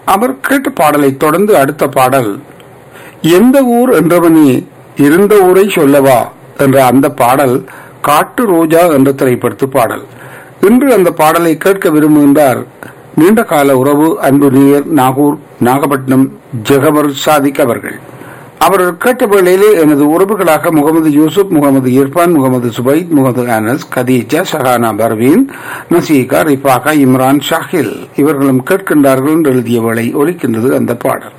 அவர் கேட்ட பாடலை தொடர்ந்து அடுத்த பாடல் எந்த ஊர் என்றவனே இருந்த ஊரை சொல்லவா என்ற அந்த பாடல் காட்டு ரோஜா என்ற திரைப்படத்து பாடல் இன்று அந்த பாடலை கேட்க விரும்புகின்றார் நீண்ட கால உறவு அன்பு நீர் நாகூர் நாகப்பட்டினம் ஜெகபர் சாதிக் அவர்கள் அவர் கேட்ட வேளையிலே எனது உறவுகளாக முகமது யூசுப் முகமது இர்பான் முகமது சுபைத் முகமது அனஸ் கதீஜா ஷஹானா பர்வீன் நசீகா ரிஃபாகா இம்ரான் ஷாஹில் இவர்களும் கேட்கின்றார்கள் என்று எழுதிய வேளை ஒலிக்கின்றது அந்த பாடல்